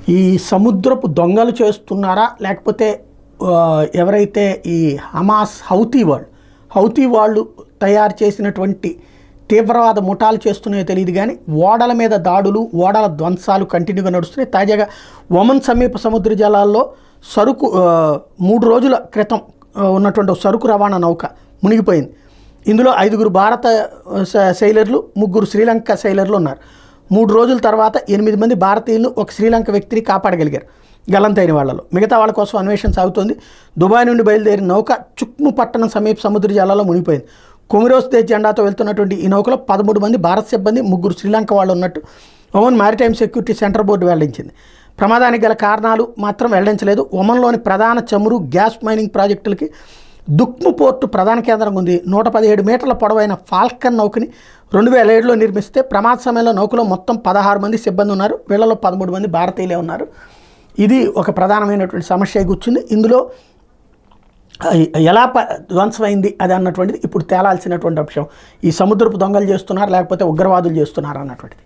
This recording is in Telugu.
ఈ సముద్రపు దొంగలు చేస్తున్నారా లేకపోతే ఆ, ఎవరైతే ఈ హమాస్ హౌతీ వాళ్ళు హౌతీ వాళ్ళు తయారు చేసినటువంటి తీవ్రవాద ముఠాలు చేస్తున్నాయో తెలియదు కానీ ఓడల మీద దాడులు ఓడల ధ్వంసాలు కంటిన్యూగా నడుస్తున్నాయి తాజాగా ఒమన్ సమీప సముద్ర జలాల్లో సరుకు ఆ, మూడు రోజుల క్రితం ఆ, ఉన్నటువంటి ఒక సరుకు రవాణా నౌక మునిగిపోయింది ఇందులో ఐదుగురు భారత ఆ, స- సైలర్లు ముగ్గురు శ్రీలంక సైలర్లు ఉన్నారు మూడు రోజుల తర్వాత ఎనిమిది మంది భారతీయులను ఒక శ్రీలంక వ్యక్తిని కాపాడగలిగారు గల్లంతైన వాళ్ళలో మిగతా వాళ్ళ కోసం అన్వేషణ సాగుతోంది దుబాయ్ నుండి బయలుదేరిన నౌక చుక్ము పట్టణం సమీప సముద్ర జలాల్లో మునిగిపోయింది కొమిరోస్ దేశ్ జెండాతో వెళ్తున్నటువంటి ఈ నౌకలో పదమూడు మంది భారత సిబ్బంది ముగ్గురు శ్రీలంక వాళ్ళు ఉన్నట్టు Oman maritime security centre board వెల్లడించింది ప్రమాదానికి గల కారణాలు మాత్రం వెల్లడించలేదు ఒమన్లోని ప్రధాన చమురు గ్యాస్ మైనింగ్ ప్రాజెక్టులకి దుక్ము పోర్టు ప్రధాన కేంద్రంగా ఉంది నూట పదిహేడు మీటర్ల పొడవైన ఫాల్కన్ నౌకని రెండు వేల ఏడులో నిర్మిస్తే ప్రమాద సమయంలో నౌకలో మొత్తం పదహారు మంది సిబ్బంది ఉన్నారు వీళ్ళలో పదమూడు మంది భారతీయులే ఉన్నారు ఇది ఒక ప్రధానమైనటువంటి సమస్య కూర్చుంది ఇందులో ఆ, ఎలా ప ధ్వంసమైంది అది అన్నటువంటిది ఇప్పుడు తేలాల్సినటువంటి అంశం ఈ సముద్రపు దొంగలు చేస్తున్నారు లేకపోతే ఉగ్రవాదులు చేస్తున్నారు అన్నటువంటిది